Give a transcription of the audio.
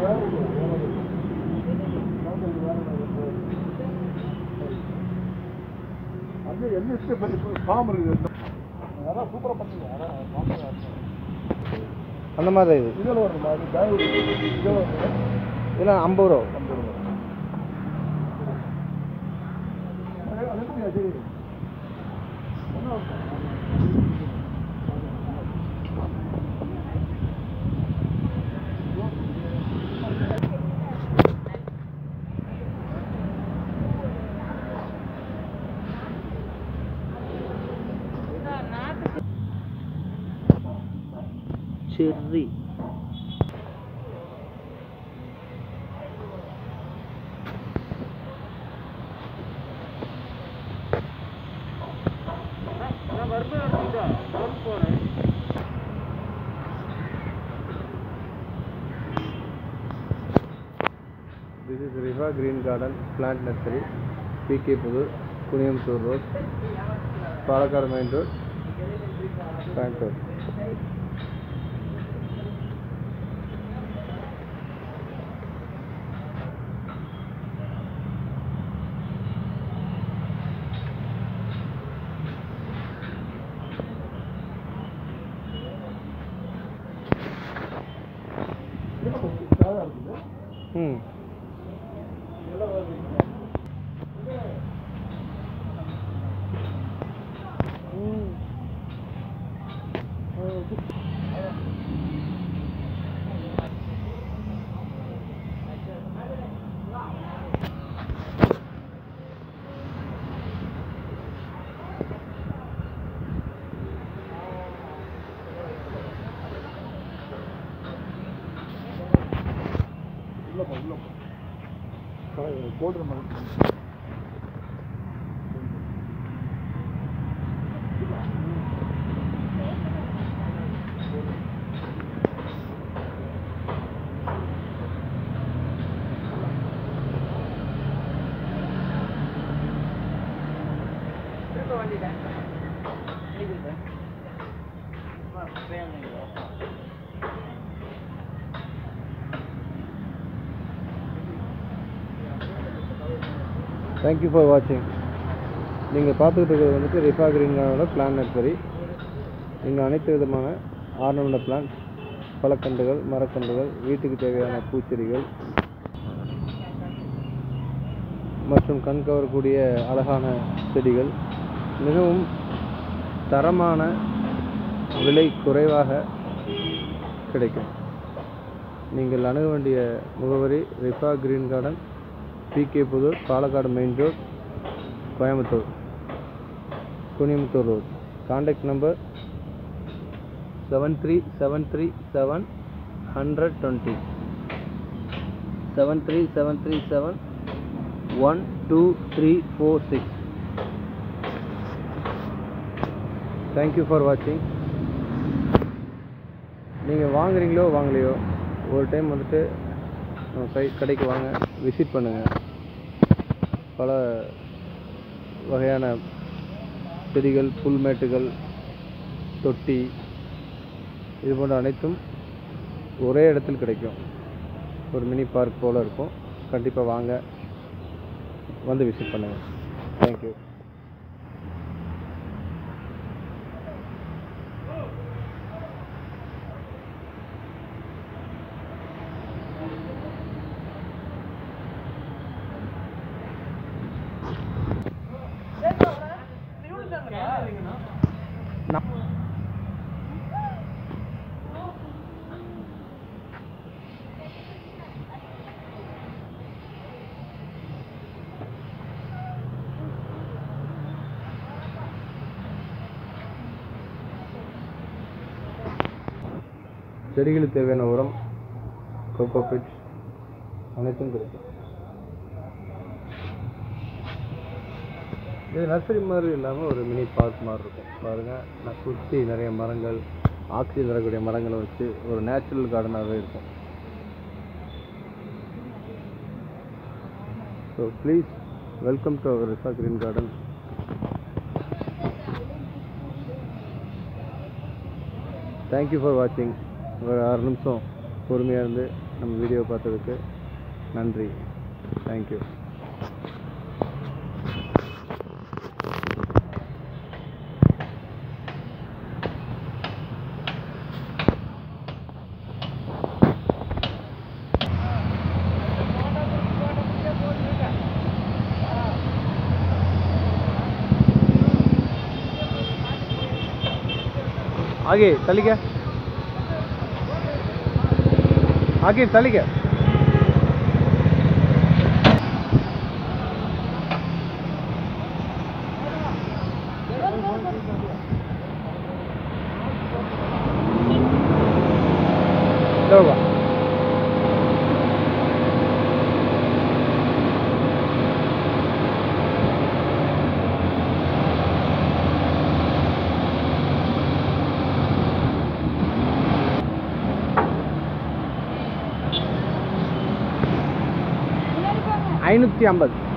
அது என்ன இஷ்டம் பெரிய ஃபார்ம் இருக்குது அதான் சூப்பராக பண்ணுங்க அதான் அந்த மாதிரி தான் இது இதில் வருமா அது பேங்க் இதில் வருமா இதெல்லாம் ஐம்பது ரூபா அது அது எப்படியா சரி செர்ரி This is Riva Green Garden Plant Nursery, PK Pudur, Kuniyamsur Road, Palakkad Main Road, Bangalore. ம் உள்ளப்பா உள்ளப்பா போடுற மாதிரி தேங்க்யூ ஃபார் வாட்சிங் நீங்கள் பார்த்துக்கிட்டு இருக்கிறது வந்துட்டு ரிஃபா கிரீன்கானோட பிளான் நர்சரி இங்கே அனைத்து விதமான ஆர்னமெண்ட் பிளான்ஸ் பழக்கன்றுகள் மரக்கன்றுகள் வீட்டுக்கு தேவையான பூச்செடிகள் மற்றும் கண் கவரக்கூடிய அழகான செடிகள் மிகவும் தரமான விலை குறைவாக கிடைக்கும் நீங்கள் அணுக வேண்டிய முகவரி Riva green garden PK Pudur Palakkad main road Coimbatore Kuniyamuthur road contact number seven three seven three seven hundred twenty seven three seven three seven one two three four six thank you for வாட்சிங் நீங்கள் வாங்குறீங்களோ வாங்கலையோ ஒரு டைம் வந்துட்டு நம்ம கை கடைக்கு வாங்க விசிட் பண்ணுங்கள் பல வகையான செடிகள் புல்மேட்டுகள் தொட்டி இது போன்ற அனைத்தும் ஒரே இடத்தில் கிடைக்கும் ஒரு மினி பார்க் போல் இருக்கும் கண்டிப்பாக வாங்க வந்து விசிட் பண்ணுங்கள் தேங்க்யூ செடிகளுக்கு தேவையான உரம் கோகோ பிட் அனைத்தும் கிடைக்கும் இது நர்சரி மாதிரி இல்லாமல் ஒரு மினி பார்க் மாதிரி இருக்கும் பாருங்கள் நான் சுற்றி நிறைய மரங்கள் ஆக்சிஜன் தரக்கூடிய மரங்களை வச்சு ஒரு நேச்சுரல் கார்டனாகவே இருக்கும் so please welcome to our Riva green garden thank you for வாட்சிங் ஒரு ஆறு நிமிஷம் பொறுமையாக இருந்து நம்ம வீடியோ பார்த்ததுக்கு நன்றி தேங்க்யூ आगे चली गया आगे चली गया होगा ஐநூற்றி ஐம்பது